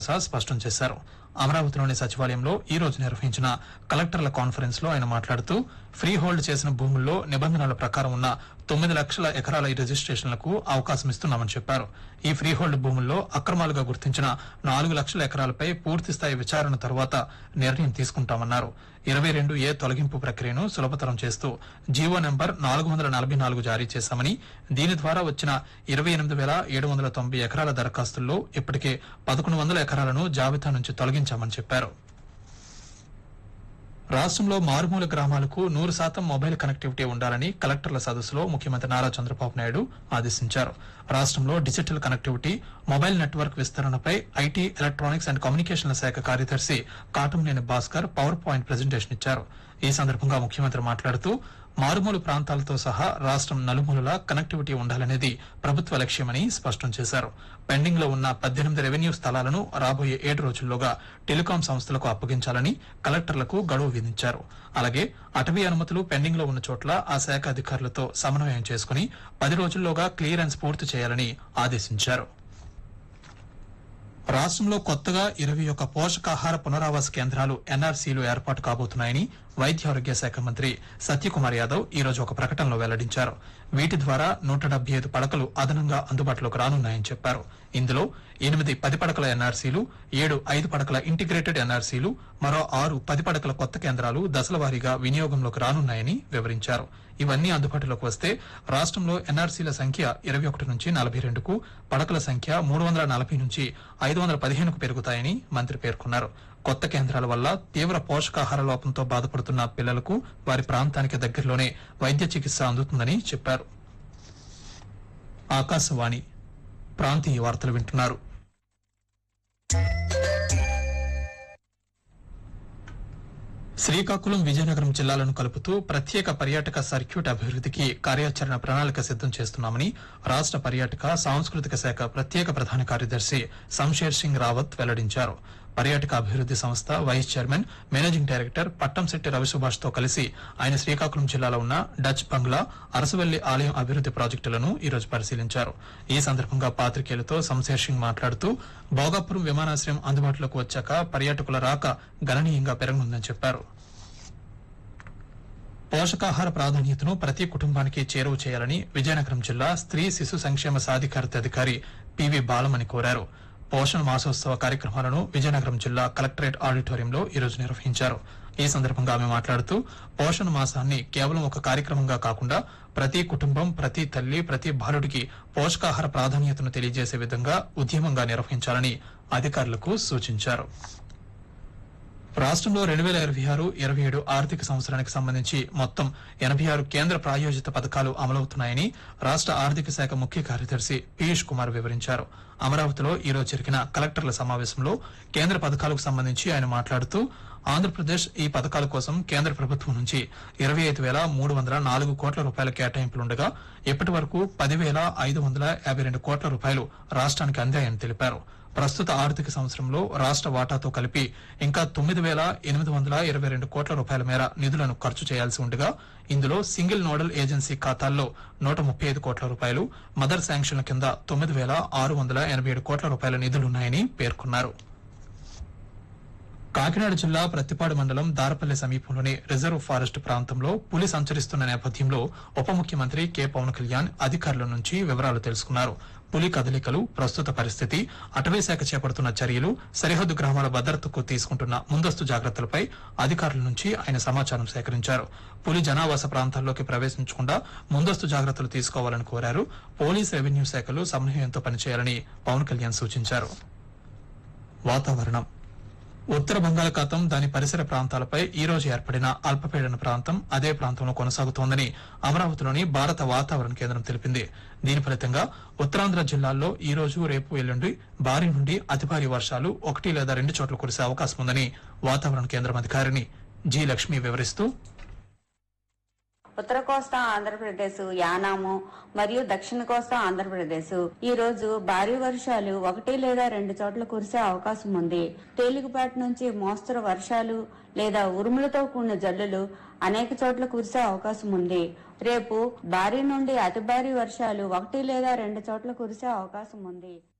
ప్రసాద్ స్పష్టం చేశారు అమరావతిలోని సచివాలయంలో ఈ రోజు నిర్వహించిన కలెక్టర్ల కాన్ఫరెన్స్ లో ఆయన మాట్లాడుతూ ఫ్రీ హోల్డ్ చేసిన భూముల్లో నిబంధనల ప్రకారం ఉన్న తొమ్మిది లక్షల ఎకరాల ఈ రిజిస్ట్రేషన్లకు అవకాశం ఇస్తున్నామని చెప్పారు ఈ ఫ్రీ హోల్డ్ భూముల్లో అక్రమాలుగా గుర్తించిన నాలుగు లక్షల ఎకరాలపై పూర్తి స్థాయి విచారణ తర్వాత నిర్ణయం తీసుకుంటామన్నారు ఇరవై రెండు ఏ తొలగింపు ప్రక్రియను సులభతరం చేస్తూ జీవో నెంబర్ నాలుగు వందల నలభై నాలుగు జారీ చేశామని దీని ద్వారా వచ్చిన ఇరవై ఎనిమిది వేల ఏడు వందల తొంభై ఎకరాల దరఖాస్తుల్లో ఇప్పటికే పదకొండు వందల ఎకరాలను జాబితా నుంచి తొలగించామని చెప్పారు రాష్ట్రంలో మారుమూల గ్రామాలకు నూరు శాతం మొబైల్ కనెక్టివిటీ ఉండాలని కలెక్టర్ల సదస్సులో ముఖ్యమంత్రి నారా చంద్రబాబు నాయుడు ఆదేశించారు రాష్ట్రంలో డిజిటల్ కనెక్టివిటీ మొబైల్ నెట్వర్క్ విస్తరణపై ఐటీ ఎలక్ట్రానిక్స్ అండ్ కమ్యూనికేషన్ల శాఖ కార్యదర్శి Katamneni Bhaskar power point presentation ఇచ్చారు ఈ సందర్భంగా ముఖ్యమంత్రి మాట్లాడుతూ మారుమూల ప్రాంతాలతో సహా రాష్ట్రం నలుమూలలా కనెక్టివిటీ ఉండాలనేది ప్రభుత్వ లక్ష్యమని స్పష్టం చేశారు పెండింగ్ లో ఉన్న పద్దెనిమిది రెవెన్యూ స్థలాలను రాబోయే ఏడు రోజుల్లోగా టెలికాం సంస్థలకు అప్పగించాలని కలెక్టర్లకు గడువు విధించారు అలాగే అటవీ అనుమతులు పెండింగ్ లో ఉన్న చోట్ల ఆ శాఖ అధికారులతో సమన్వయం చేసుకుని పది రోజుల్లోగా క్లియరెన్స్ పూర్తి చేయాలని ఆదేశించారు రాష్ట్రంలో కొత్తగా ఇరవై ఒక్క పోషకాహార పునరావాస కేంద్రాలు ఎన్ఆర్సీలు ఏర్పాటు కాబోతున్నాయని వైద్య ఆరోగ్య శాఖ మంత్రి సత్యకుమార్ యాదవ్ ఈ రోజు ఒక ప్రకటనలో వెల్లడించారు వీటి ద్వారా నూట డెబ్బై ఐదు పడకలు అదనంగా అందుబాటులోకి రానున్నాయని చెప్పారు ఇందులో ఎనిమిది పది పడకల ఎన్ఆర్సీలు ఏడు ఐదు పడకల ఇంటిగ్రేటెడ్ ఎన్ఆర్సీలు మరో ఆరు పది పడకల కొత్త కేంద్రాలు దశల వారీగా వినియోగంలోకి రానున్నాయని వివరించారు ఇవన్నీ అందుబాటులోకి వస్తే రాష్ట్రంలో ఎన్ఆర్సీల సంఖ్య ఇరవై ఒకటి నుంచి నలభై రెండుకు పడకల సంఖ్య మూడు వందల నలభై నుంచి ఐదు వందల పదిహేనుకు పెరుగుతాయని మంత్రి పేర్కొన్నారు కొత్త కేంద్రాల వల్ల తీవ్ర పోషకాహార లోపంతో బాధపడుతున్న పిల్లలకు వారి ప్రాంతానికి దగ్గరలోనే వైద్య చికిత్స అందుతుందని చెప్పారు ఆకాశవాణి ప్రాంతీయ వార్తలు వింటున్నారు శ్రీకాకుళం విజయనగరం జిల్లాలను కలుపుతూ ప్రత్యేక పర్యాటక సర్క్యూట్ అభివృద్ధికి కార్యాచరణ ప్రణాళిక సిద్దం చేస్తున్నామని రాష్ట్ర పర్యాటక సాంస్కృతిక శాఖ ప్రత్యేక ప్రధాన కార్యదర్శి శంషేర్ సింగ్ రావత్ వెల్లడించారు పర్యాటక అభివృద్ది సంస్థ vice chairman managing director Pattamshetti Ravisubhash తో కలిసి ఆయన శ్రీకాకుళం జిల్లాలో ఉన్న డచ్ బంగ్లా అరసవెల్లి ఆలయం అభివృద్ది ప్రాజెక్టులను ఈ రోజు పరిశీలించారు ఈ సందర్భంగా పాత్రికేయులతో శంషేర్ సింగ్ మాట్లాడుతూ భోగాపురం విమానాశ్రయం అందుబాటులోకి వచ్చాక పర్యాటకుల రాక గణనీయంగా పెరగనుందని చెప్పారు పోషకాహార ప్రాధాన్యతను ప్రతి కుటుంబానికి చేరువ చేయాలని విజయనగరం జిల్లా స్త్రీ శిశు సంక్షేమ సాధికారత అధికారి పివి బాలమణి కోరారు పోషణ మాసోత్సవ కార్యక్రమాలను విజయనగరం జిల్లా కలెక్టరేట్ ఆడిటోరియంలో ఈ రోజు నిర్వహించారు ఈ సందర్భంగా ఆమె మాట్లాడుతూ పోషణ మాసాన్ని కేవలం ఒక కార్యక్రమంగా కాకుండా ప్రతి కుటుంబం ప్రతి తల్లి ప్రతి బాలుడికి పోషకాహార ప్రాధాన్యతను తెలియజేసే విధంగా ఉద్యమంగా నిర్వహించాలని అధికారులకు సూచించారు రాష్ట్రంలో రెండు వేల ఇరవై ఆరు ఇరవై ఏడు ఆర్థిక సంవత్సరానికి సంబంధించి మొత్తం ఎనభై ఆరు కేంద్ర ప్రాయోజిత పథకాలు అమలవుతున్నాయని రాష్ట్ర ఆర్థిక శాఖ ముఖ్య కార్యదర్శి పీయూష్ కుమార్ వివరించారు అమరావతిలో ఈ రోజు జరిగిన కలెక్టర్ల సమావేశంలో కేంద్ర పథకాలకు సంబంధించి ఆయన మాట్లాడుతూ ఆంధ్రప్రదేశ్ ఈ పథకాల కోసం కేంద్ర ప్రభుత్వం నుంచి ఇరవై ఐదు వేల మూడు వందల నాలుగు కోట్ల రూపాయల కేటాయింపులుండగా ఇప్పటి వరకు పదివేల ఐదు వందల యాభై రెండు కోట్ల రూపాయలు రాష్ట్రానికి అందాయని తెలిపారు ప్రస్తుత ఆర్థిక సంవత్సరంలో రాష్ట్ర వాటాతో కలిపి ఇంకా తొమ్మిది వేల ఎనిమిది వందల ఇరవై రెండు కోట్ల రూపాయల మేర నిధులను ఖర్చు చేయాల్సి ఉండగా ఇందులో సింగిల్ నోడల్ ఏజెన్సీ ఖాతాల్లో నూట ముప్పై ఐదు కోట్ల రూపాయలు మదర్ శాంక్షన్ల కింద తొమ్మిది వేల ఆరు వందల ఎనభై ఏడు కోట్ల రూపాయల నిధులున్నాయని పేర్కొన్నారు కాకినాడ జిల్లా ప్రత్తిపాడు మండలం దారపల్లి సమీపంలోని రిజర్వ్ ఫారెస్ట్ ప్రాంతంలో పులి సంచరిస్తున్న నేపథ్యంలో ఉప ముఖ్యమంత్రి కె పవన్ కళ్యాణ్ అధికారుల నుంచి వివరాలు తెలుసుకున్నారు పులి కదలికలు ప్రస్తుత పరిస్థితి అటవీ శాఖ చేపడుతున్న చర్యలు సరిహద్దు గ్రామాల భద్రతకు తీసుకుంటున్న ముందస్తు జాగ్రత్తలపై అధికారుల నుంచి ఆయన సమాచారం సేకరించారు పులి జనావాస ప్రాంతాల్లోకి ప్రవేశించకుండా ముందస్తు జాగ్రత్తలు తీసుకోవాలని కోరారు పోలీస్ రెవెన్యూ శాఖలు సమన్వయంతో పనిచేయాలని పవన్ కళ్యాణ్ సూచించారు వాతావరణం ఉత్తర బంగాళాఖాతం దాని పరిసర ప్రాంతాలపై ఈ రోజు ఏర్పడిన అల్పపీడన ప్రాంతం అదే ప్రాంతంలో కొనసాగుతోందని అమరావతిలోని భారత వాతావరణ కేంద్రం తెలిపింది దీని ఫలితంగా ఉత్తరాంధ్ర జిల్లాల్లో ఈ రోజు రేపు ఎల్లుండి భారీ నుండి అతి భారీ వర్షాలు ఒకటి లేదా రెండు చోట్ల కురిసే అవకాశం ఉందని వాతావరణ కేంద్రం అధికారిని జి లక్ష్మి వివరిస్తూ ఉత్తర కోస్తా ఆంధ్రప్రదేశ్ యానాము మరియు దక్షిణ కోస్తా ఆంధ్రప్రదేశ్ ఈ రోజు భారీ వర్షాలు ఒకటి లేదా రెండు చోట్ల కురిసే అవకాశం ఉంది తేలికపాటి నుంచి మోస్తరు వర్షాలు లేదా ఉరుములతో కూడిన జల్లులు అనేక చోట్ల కురిసే అవకాశం ఉంది రేపు భారీ నుండి అతి భారీ వర్షాలు ఒకటి లేదా రెండు చోట్ల కురిసే అవకాశం ఉంది